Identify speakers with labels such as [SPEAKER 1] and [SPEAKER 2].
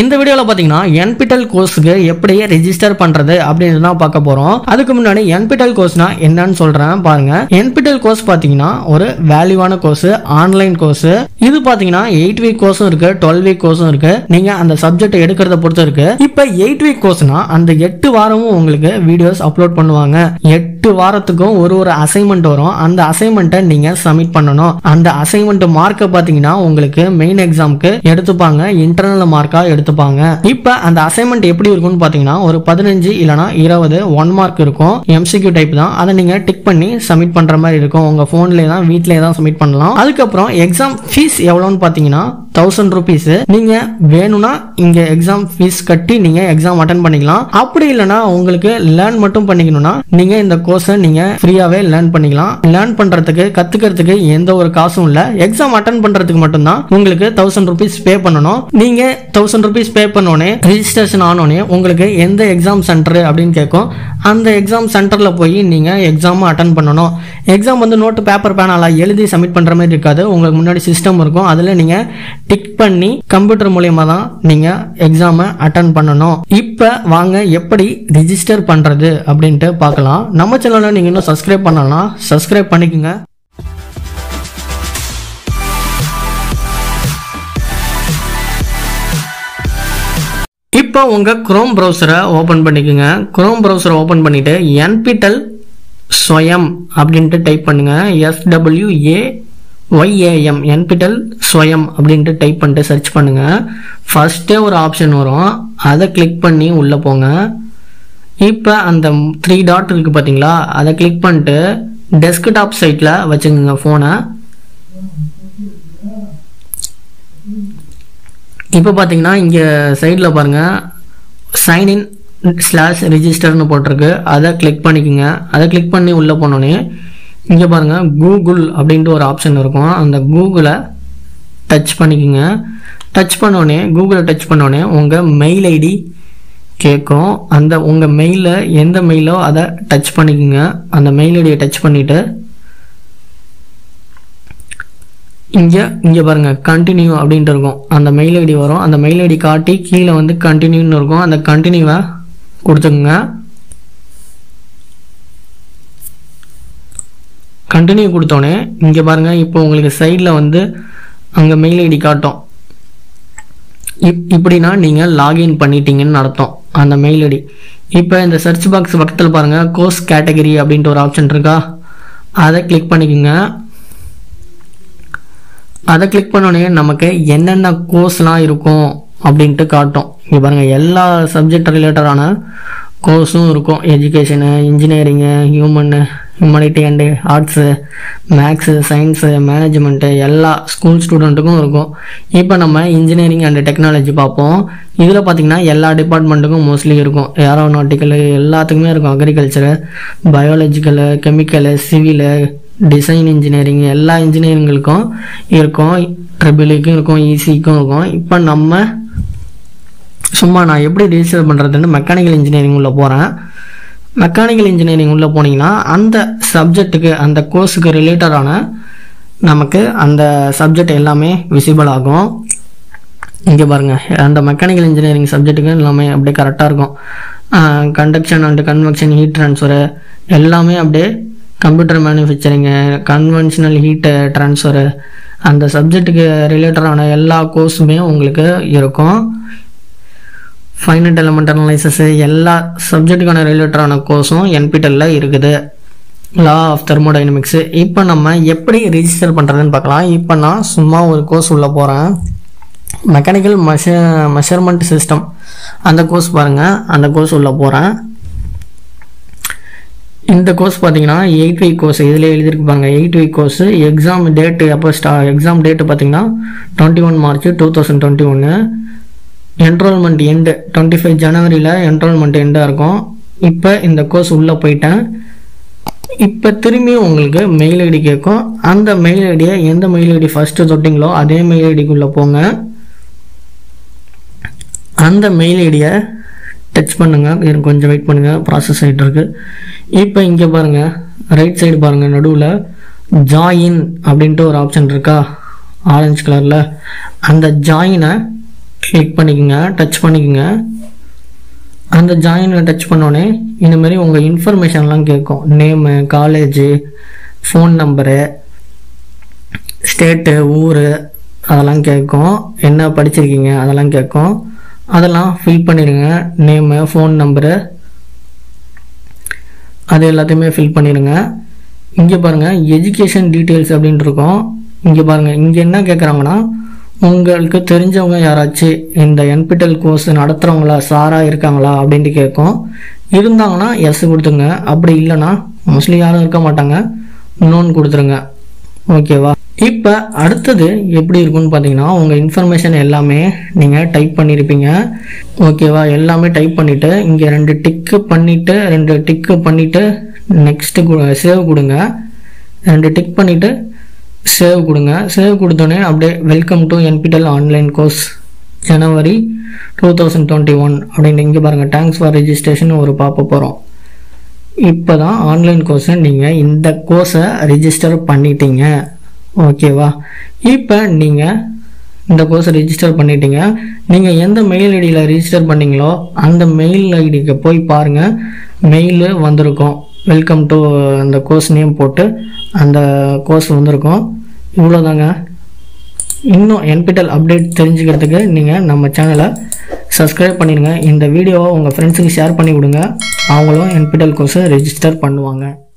[SPEAKER 1] இந்த வீடியோவில் பார்த்தீங்கன்னா என்பிடல் கோர்ஸுக்கு எப்படி ரெஜிஸ்டர் பண்ணுறது அப்படின்னு தான் பார்க்க போகிறோம் அதுக்கு முன்னாடி என்பிடல் கோர்ஸ்னா என்னன்னு சொல்கிறேன் பாருங்க என்பிடல் கோர்ஸ் பார்த்தீங்கன்னா ஒரு வேல்யூவான கோர்ஸ் ஆன்லைன் கோர்ஸ் இது பார்த்தீங்கன்னா எயிட் வீக் கோர்ஸும் இருக்கு டுவெல் வீக் கோர்ஸும் இருக்கு நீங்கள் அந்த சப்ஜெக்ட் எடுக்கிறத பொறுத்து இருக்கு இப்போ எயிட் வீக் கோர்ஸ்னா அந்த எட்டு வாரமும் உங்களுக்கு வீடியோஸ் அப்லோட் பண்ணுவாங்க எட்டு வாரத்துக்கும் ஒரு ஒரு அசைன்மெண்ட் வரும் அந்த அசைன்மெண்ட்டை நீங்கள் சப்மிட் பண்ணணும் அந்த அசைன்மெண்ட் மார்க்கை பார்த்தீங்கன்னா உங்களுக்கு மெயின் எக்ஸாம்க்கு எடுத்துப்பாங்க இன்டர்னல் மார்க்கா எடுத்துப்பாங்க இப்போ அந்த அசைன்மெண்ட் எப்படி இருக்கும்னு பார்த்தீங்கன்னா ஒரு பதினஞ்சு இல்லைனா இருபது ஒன் மார்க் இருக்கும் எம்சிக்யூ டைப் தான் அதை நீங்கள் டிக் பண்ணி சப்மிட் பண்ணுற மாதிரி இருக்கும் உங்கள் ஃபோன்லேயே தான் வீட்டிலேயே தான் சப்மிட் பண்ணலாம் அதுக்கப்புறம் எக்ஸாம் ஃபீஸ் எவ்வளோன்னு பார்த்தீங்கன்னா தௌசண்ட் ருபீஸ் நீங்க வேணும்னா இங்க எக்ஸாம் ஃபீஸ் கட்டி நீங்க எக்ஸாம் அட்டன் பண்ணிக்கலாம் அப்படி இல்லைன்னா உங்களுக்கு லேர்ன் மட்டும் பண்ணிக்கணும்னா நீங்க இந்த கோர்ஸை நீங்க ஃப்ரீயாவே லேர்ன் பண்ணிக்கலாம் லேர்ன் பண்றதுக்கு கத்துக்கிறதுக்கு எந்த ஒரு காசும் இல்ல எக்ஸாம் அட்டன் பண்றதுக்கு மட்டும்தான் உங்களுக்கு தௌசண்ட் ருபீஸ் பே பண்ணணும் நீங்க தௌசண்ட் ருபீஸ் பே பண்ணோடனே ரிஜிஸ்ட்ரேஷன் ஆனோடனே உங்களுக்கு எந்த எக்ஸாம் சென்டர் அப்படின்னு கேட்கும் அந்த எக்ஸாம் சென்டர்ல போய் நீங்க எக்ஸாம் அட்டன் பண்ணணும் எக்ஸாம் வந்து நோட்டு பேப்பர் பேனால எழுதி சப்மிட் பண்ற மாதிரி இருக்காது உங்களுக்கு முன்னாடி சிஸ்டம் இருக்கும் அதுல நீங்க டிக் பண்ணி கம்ப்யூட்டர் மூலியமா தான் நீங்க எக்ஸாமை அட்டன் பண்ணணும் இப்போ வாங்க எப்படி ரிஜிஸ்டர் பண்றது அப்படின்ட்டு பார்க்கலாம் நம்ம சேனலை நீங்க இன்னும் சப்ஸ்கிரைப் பண்ணலாம் சப்ஸ்கிரைப் பண்ணிக்கோங்க இப்போ உங்க குரோம் ப்ரௌசரை ஓபன் பண்ணிக்கோங்க குரோம் ப்ரௌசரை ஓபன் பண்ணிட்டு என்பிடல் ஸ்வயம் அப்படின்ட்டு டைப் பண்ணுங்க எஸ்டபிள்யூஏ ஒய்ஏஎம் என்பிடல் ஸ்வயம் அப்படின்ட்டு டைப் பண்ணிட்டு சர்ச் பண்ணுங்க ஃபர்ஸ்டே ஒரு ஆப்ஷன் வரும் அதை கிளிக் பண்ணி உள்ள போங்க இப்போ அந்த த்ரீ டாட் இருக்கு பார்த்தீங்களா அதை கிளிக் பண்ணிட்டு டெஸ்க்டாப் சைட்டில் வச்சுக்கோங்க ஃபோனை இப்போ பார்த்தீங்கன்னா இங்கே சைடில் பாருங்கள் சைன்இன் ஸ்லாஷ் ரிஜிஸ்டர்னு போட்டிருக்கு அதை கிளிக் பண்ணிக்கோங்க அதை கிளிக் பண்ணி உள்ளே போனோடனே இங்கே பாருங்கள் கூகுள் அப்படின்ட்டு ஒரு ஆப்ஷன் இருக்கும் அந்த கூகுளை டச் பண்ணிக்கோங்க டச் பண்ணோடனே கூகுளை டச் பண்ணோடனே உங்கள் மெயில் ஐடி கேட்கும் அந்த உங்கள் மெயிலில் எந்த மெயிலோ அதை டச் பண்ணிக்கோங்க அந்த மெயில் ஐடியை டச் பண்ணிவிட்டு இங்கே இங்கே பாருங்கள் கண்டினியூ அப்படின்ட்டு இருக்கும் அந்த மெயில் ஐடி வரும் அந்த மெயில் ஐடி காட்டி கீழே வந்து கண்டினியூன்னு இருக்கும் அந்த கண்டினியூவை கொடுத்துக்குங்க கண்டினியூ கொடுத்தோன்னே இங்கே பாருங்கள் இப்போ உங்களுக்கு சைடில் வந்து அங்கே மெயில் ஐடி காட்டும் இப் இப்படின்னா நீங்கள் லாகின் பண்ணிட்டீங்கன்னு அர்த்தம் அந்த மெயில் ஐடி இப்போ இந்த சர்ச் பாக்ஸ் பக்கத்தில் பாருங்கள் கோர்ஸ் கேட்டகரி அப்படின்ட்டு ஒரு ஆப்ஷன் இருக்கா அதை கிளிக் பண்ணிக்கோங்க அதை கிளிக் பண்ணோடனே நமக்கு என்னென்ன கோர்ஸ்லாம் இருக்கும் அப்படின்ட்டு காட்டும் இங்கே பாருங்கள் எல்லா சப்ஜெக்ட் ரிலேட்டடான கோர்ஸும் இருக்கும் education engineering human humanity and arts maths science management எல்லா ஸ்கூல் ஸ்டூடெண்ட்டுக்கும் இருக்கும் இப்போ நம்ம இன்ஜினியரிங் அண்டு டெக்னாலஜி பார்ப்போம் இதில் பார்த்திங்கன்னா எல்லா டிபார்ட்மெண்ட்டுக்கும் மோஸ்ட்லி இருக்கும் ஏரோநாட்டிக்கலு எல்லாத்துக்குமே இருக்கும் agriculture biological chemical civil design engineering எல்லா இன்ஜினியரிங்களுக்கும் இருக்கும் ட்ரிபிளுக்கும் இருக்கும் ஈசிக்கும் இருக்கும் இப்போ நம்ம சும்மா நான் எப்படி ரிஜிஸ்டர் பண்ணுறதுன்னு மெக்கானிக்கல் இன்ஜினியரிங் உள்ளே போகிறேன் மெக்கானிக்கல் இன்ஜினியரிங் உள்ளே போனீங்கன்னா அந்த சப்ஜெக்ட்டுக்கு அந்த கோர்ஸுக்கு ரிலேட்டடான நமக்கு அந்த சப்ஜெக்ட் எல்லாமே விசிபிள் ஆகும் இங்கே பாருங்கள் அந்த மெக்கானிக்கல் இன்ஜினியரிங் சப்ஜெக்ட்டுக்கு எல்லாமே அப்படியே கரெக்டாக இருக்கும் conduction and convection heat transfer எல்லாமே அப்படியே computer manufacturing conventional heat transfer அந்த சப்ஜெக்ட்டுக்கு ரிலேட்டடான எல்லா கோர்ஸுமே உங்களுக்கு இருக்கும் ஃபைனட் எலமெண்ட் அனலைசஸ் எல்லா சப்ஜெக்ட்டுக்கான ரிலேட்டடான கோர்ஸும் என்பிடலில் இருக்குது லா ஆஃப் தெர்மோடைனமிக்ஸு இப்போ நம்ம எப்படி ரிஜிஸ்டர் பண்ணுறதுன்னு பார்க்கலாம் இப்போ நான் சும்மா ஒரு கோர்ஸ் உள்ளே போகிறேன் மெக்கானிக்கல் மெஷ மெஷர்மெண்ட் சிஸ்டம் அந்த கோர்ஸ் பாருங்கள் அந்த கோர்ஸ் உள்ளே போகிறேன் இந்த கோர்ஸ் பார்த்தீங்கன்னா எயிட் வீக் கோர்ஸ் இதில் எழுதியிருக்கு பாருங்க eight week course exam date எப்போ ஸ்டா எக்ஸாம் டேட்டு பார்த்தீங்கன்னா twenty one March two thousand twenty ஒன்று என்ரோல்மெண்ட் எண்டு டுவெண்ட்டி ஃபைவ் ஜனவரியில் என்ரோல்மெண்ட் எண்டாக இருக்கும் இப்போ இந்த கோர்ஸ் உள்ளே போயிட்டேன் இப்போ திரும்பியும் உங்களுக்கு மெயில் ஐடி கேட்கும் அந்த மெயில் ஐடியை எந்த மெயில் ஐடி ஃபஸ்ட்டு தொட்டிங்களோ அதே மெயில் ஐடிக்குள்ளே போங்க அந்த மெயில் ஐடியை டச் பண்ணுங்கள் எனக்கு கொஞ்சம் வெயிட் பண்ணுங்கள் ப்ராசஸ் ஆகிட்டு இருக்கு இப்போ இங்கே பாருங்கள் ரைட் சைடு பாருங்கள் நடுவில் ஜாயின் அப்படின்ட்டு ஒரு ஆப்ஷன் இருக்கா ஆரஞ்சு கலரில் அந்த ஜாயினை கிளிக் பண்ணிக்கோங்க டச் பண்ணிக்கோங்க அந்த ஜாயினில் டச் பண்ணோடனே இந்த மாதிரி உங்கள் இன்ஃபர்மேஷன்லாம் கேட்கும் name college phone number state ஊர் அதெல்லாம் கேட்கும் என்ன படிச்சிருக்கீங்க அதெல்லாம் கேட்கும் அதெல்லாம் ஃபில் பண்ணிடுங்க நேமு ஃபோன் நம்பரு அது எல்லாத்தையுமே ஃபில் பண்ணிடுங்க இங்கே பாருங்கள் எஜுகேஷன் டீட்டெயில்ஸ் அப்படின்ட்டு இருக்கும் இங்கே பாருங்கள் இங்கே என்ன கேட்குறாங்கன்னா உங்களுக்கு தெரிஞ்சவங்க யாராச்சும் இந்த என்பிடல் கோர்ஸ் நடத்துகிறவங்களா சாராக இருக்காங்களா அப்படின்ட்டு கேட்கும் இருந்தாங்கன்னா எஸ் கொடுத்துங்க அப்படி இல்லைன்னா மோஸ்ட்லி யாரும் இருக்க மாட்டாங்க நோன் கொடுத்துருங்க ஓகேவா இப்போ அடுத்தது எப்படி இருக்கும்னு பார்த்தீங்கன்னா உங்கள் இன்ஃபர்மேஷன் எல்லாமே நீங்கள் டைப் பண்ணியிருப்பீங்க ஓகேவா எல்லாமே டைப் பண்ணிவிட்டு இங்கே ரெண்டு டிக்கு பண்ணிவிட்டு ரெண்டு டிக்கு பண்ணிவிட்டு நெக்ஸ்ட்டு சேவ் கொடுங்க ரெண்டு டிக் பண்ணிவிட்டு சேவ் கொடுங்க சேவ் கொடுத்தோன்னே அப்படியே welcome to NPTEL online course January two thousand twenty one அப்படின்னு இங்கே பாருங்கள் தேங்க்ஸ் ஃபார் ரெஜிஸ்ட்ரேஷன் ஒரு பார்க்க போகிறோம் இப்போ தான் ஆன்லைன் கோர்ஸை நீங்கள் இந்த கோர்ஸை ரிஜிஸ்டர் பண்ணிட்டீங்க ஓகேவா இப்போ நீங்கள் இந்த கோர்ஸை ரிஜிஸ்டர் பண்ணிட்டீங்க நீங்கள் எந்த மெயில் ஐடியில் ரிஜிஸ்டர் பண்ணீங்களோ அந்த மெயில் ஐடிக்கு போய் பாருங்கள் மெயிலு வந்திருக்கும் வெல்கம் டு அந்த கோர்ஸ் நேம் போட்டு அந்த கோர்ஸ் வந்திருக்கும் இவ்வளோதாங்க இன்னும் என்பிடல் அப்டேட் தெரிஞ்சுக்கிறதுக்கு நீங்கள் நம்ம சேனலை சப்ஸ்கிரைப் பண்ணிடுங்க இந்த வீடியோவை உங்கள் ஃப்ரெண்ட்ஸுக்கு ஷேர் பண்ணி விடுங்க அவங்களும் என்பிடல் கோர்ஸை ரெஜிஸ்டர் பண்ணுவாங்க